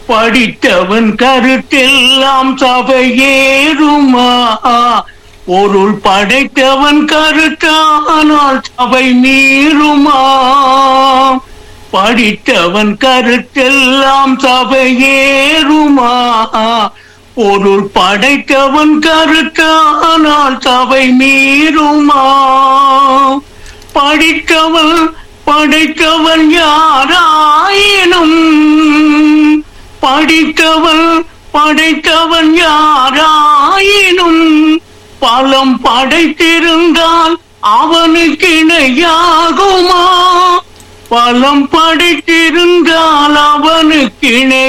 படித்தவன் கருத்தெல்லாம் சபையேறுமா பொருள் படைத்தவன் கருத்தானால் சபை மீறுமா படித்தவன் கருத்தெல்லாம் சபையேறுமா பொருள் படைத்தவன் கருத்தானால் சபை மீறுமா படித்தவன் படைத்தவன் யாராயினும் படித்தவன் படைத்தவன் யாராயினும் பலம் படைத்திருந்தால் அவனுக்கு இணையாகுமா பலம் படைத்திருந்தால் அவனுக்கு இணை